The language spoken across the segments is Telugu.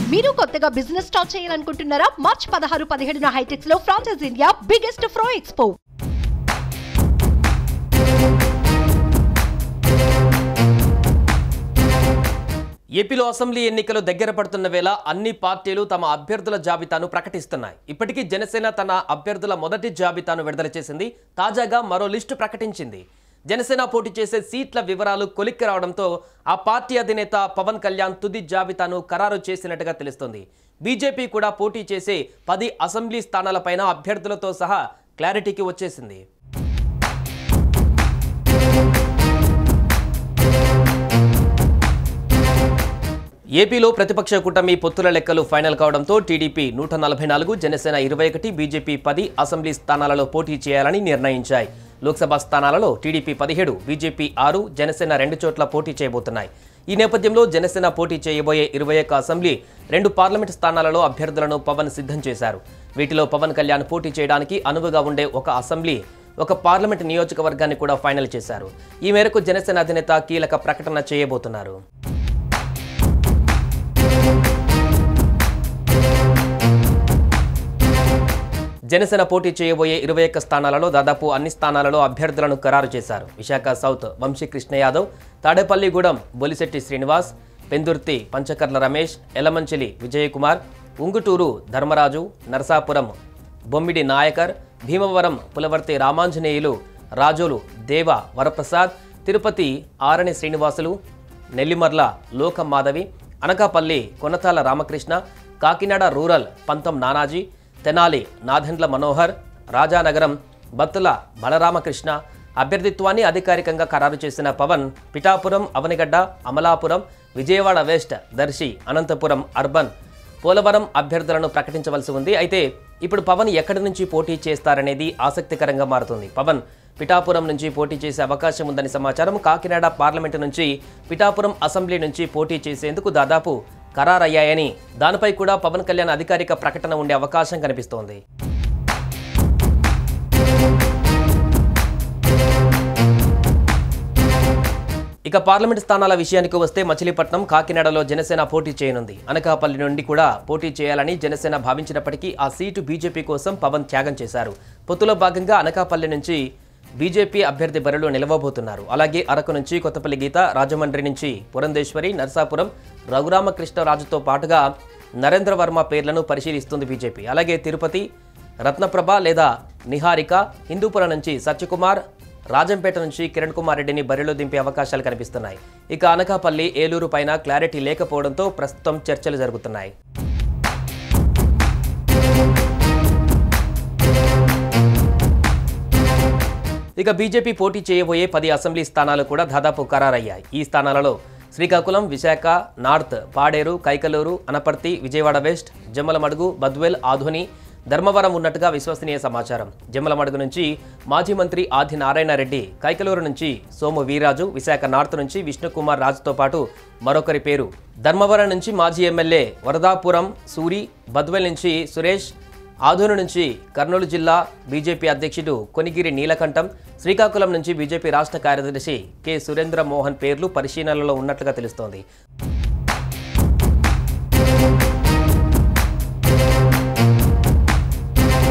మీరు కొత్తగా బిజినెస్ స్టార్ట్ చేయాలనుకుంటున్నారా మార్చ్ పదహారు పదిహేడున హైటెక్స్ లో ఫ్రాన్సెస్ ఇండియా బిగ్గెస్ట్ ఫ్రో ఎక్స్పో ఏపీలో అసెంబ్లీ ఎన్నికలు దగ్గర పడుతున్న వేళ అన్ని పార్టీలు తమ అభ్యర్థుల జాబితాను ప్రకటిస్తున్నాయి ఇప్పటికీ జనసేన తన అభ్యర్థుల మొదటి జాబితాను విడుదల చేసింది తాజాగా మరో లిస్టు ప్రకటించింది జనసేన పోటీ చేసే సీట్ల వివరాలు కొలిక్కి రావడంతో ఆ పార్టీ అధినేత పవన్ కళ్యాణ్ తుది జాబితాను ఖరారు చేసినట్టుగా తెలుస్తోంది బీజేపీ కూడా పోటీ చేసే పది అసెంబ్లీ స్థానాలపైన అభ్యర్థులతో సహా క్లారిటీకి వచ్చేసింది ఏపీలో ప్రతిపక్ష కూటమి పొత్తుల లెక్కలు ఫైనల్ కావడంతో టీడీపీ నూట నలభై నాలుగు జనసేన ఇరవై ఒకటి బీజేపీ పది అసెంబ్లీ స్థానాలలో పోటీ చేయాలని నిర్ణయించాయి లోక్సభ స్థానాలలో టీడీపీ పదిహేడు బీజేపీ ఆరు జనసేన రెండు చోట్ల పోటీ చేయబోతున్నాయి ఈ నేపథ్యంలో జనసేన పోటీ చేయబోయే ఇరవై ఒక్క అసెంబ్లీ రెండు పార్లమెంట్ స్థానాలలో అభ్యర్థులను పవన్ సిద్ధం చేశారు వీటిలో పవన్ కళ్యాణ్ పోటీ చేయడానికి అనువుగా ఉండే ఒక అసెంబ్లీ ఒక పార్లమెంట్ నియోజకవర్గాన్ని కూడా ఫైనల్ చేశారు ఈ మేరకు జనసేన అధినేత కీలక ప్రకటన చేయబోతున్నారు జనసేన పోటీ చేయబోయే ఇరవై ఒక్క స్థానాలలో దాదాపు అన్ని స్థానాలలో అభ్యర్థులను ఖరారు చేశారు విశాఖ సౌత్ వంశీ కృష్ణ యాదవ్ తాడేపల్లిగూడెం బొలిశెట్టి శ్రీనివాస్ పెందుర్తి పంచకర్ల రమేష్ ఎలమంచిలి విజయకుమార్ ఉంగుటూరు ధర్మరాజు నరసాపురం బొమ్మిడి నాయకర్ భీమవరం పులవర్తి రామాంజనేయులు రాజోలు దేవ వరప్రసాద్ తిరుపతి ఆరణి శ్రీనివాసులు నెల్లిమర్ల లోకం మాధవి అనకాపల్లి కొనతాల రామకృష్ణ కాకినాడ రూరల్ పంతం నానాజీ తెనాలి నాదెండ్ల మనోహర్ రాజానగరం బత్తుల బలరామకృష్ణ అభ్యర్థిత్వాన్ని అధికారికంగా ఖరారు చేసిన పవన్ పిఠాపురం అవనిగడ్డ అమలాపురం విజయవాడ వెస్ట్ దర్శి అనంతపురం అర్బన్ పోలవరం అభ్యర్థులను ప్రకటించవలసి ఉంది అయితే ఇప్పుడు పవన్ ఎక్కడి నుంచి పోటీ చేస్తారనేది ఆసక్తికరంగా మారుతుంది పవన్ పిఠాపురం నుంచి పోటీ చేసే అవకాశం ఉందని సమాచారం కాకినాడ పార్లమెంటు నుంచి పిఠాపురం అసెంబ్లీ నుంచి పోటీ చేసేందుకు దాదాపు ఖరారయ్యాయని దానిపై కూడా పవన్ కళ్యాణ్ అధికారిక ప్రకటన ఉండే అవకాశం కనిపిస్తోంది ఇక పార్లమెంట్ స్థానాల విషయానికి వస్తే మచిలీపట్నం కాకినాడలో జనసేన పోటీ చేయనుంది అనకాపల్లి నుండి కూడా పోటీ చేయాలని జనసేన భావించినప్పటికీ ఆ సీటు బీజేపీ కోసం పవన్ త్యాగం చేశారు పొత్తులో భాగంగా అనకాపల్లి నుంచి బీజేపీ అభ్యర్థి బరిలో నిలవబోతున్నారు అలాగే అరకు నుంచి కొత్తపల్లి గీత రాజమండ్రి నుంచి పురంధేశ్వరి నర్సాపురం రఘురామకృష్ణరాజుతో పాటుగా నరేంద్ర వర్మ పేర్లను పరిశీలిస్తుంది బీజేపీ అలాగే తిరుపతి రత్నప్రభ లేదా నిహారిక హిందూపురం నుంచి సత్యకుమార్ రాజంపేట నుంచి కిరణ్ కుమార్ రెడ్డిని బరిలో దింపే అవకాశాలు కనిపిస్తున్నాయి ఇక అనకాపల్లి ఏలూరు పైన క్లారిటీ లేకపోవడంతో ప్రస్తుతం చర్చలు జరుగుతున్నాయి ఇక బీజేపీ పోటీ చేయబోయే పది అసెంబ్లీ స్థానాలు కూడా దాదాపు ఖరారయ్యాయి ఈ స్థానాలలో శ్రీకాకుళం విశాఖ నార్త్ పాడేరు కైకలూరు అనపర్తి విజయవాడ వెస్ట్ జమ్మలమడుగు బద్వేల్ ఆధుని ధర్మవరం ఉన్నట్టుగా విశ్వసనీయ సమాచారం జమ్మలమడుగు నుంచి మాజీ మంత్రి ఆది నారాయణ రెడ్డి కైకలూరు నుంచి సోము వీరాజు విశాఖ నార్త్ నుంచి విష్ణుకుమార్ రాజుతో పాటు మరొకరి పేరు ధర్మవరం నుంచి మాజీ ఎమ్మెల్యే వరదాపురం సూరి బద్వేల్ నుంచి సురేష్ ఆదోను నుంచి కర్నూలు జిల్లా బీజేపీ అధ్యక్షుడు కొనిగిరి నీలకంఠం శ్రీకాకుళం నుంచి బీజేపీ రాష్ట్ర కార్యదర్శి కె సురేంద్ర మోహన్ పేర్లు పరిశీలనలో ఉన్నట్లుగా తెలుస్తోంది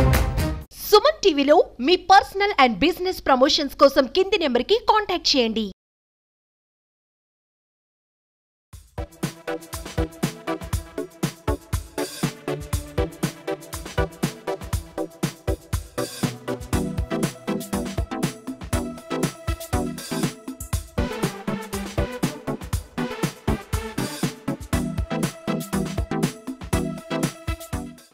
సుమన్ టీవీలో మీ పర్సనల్ అండ్ బిజినెస్ ప్రమోషన్స్ కోసం కింది నెంబర్కి కాంటాక్ట్ చేయండి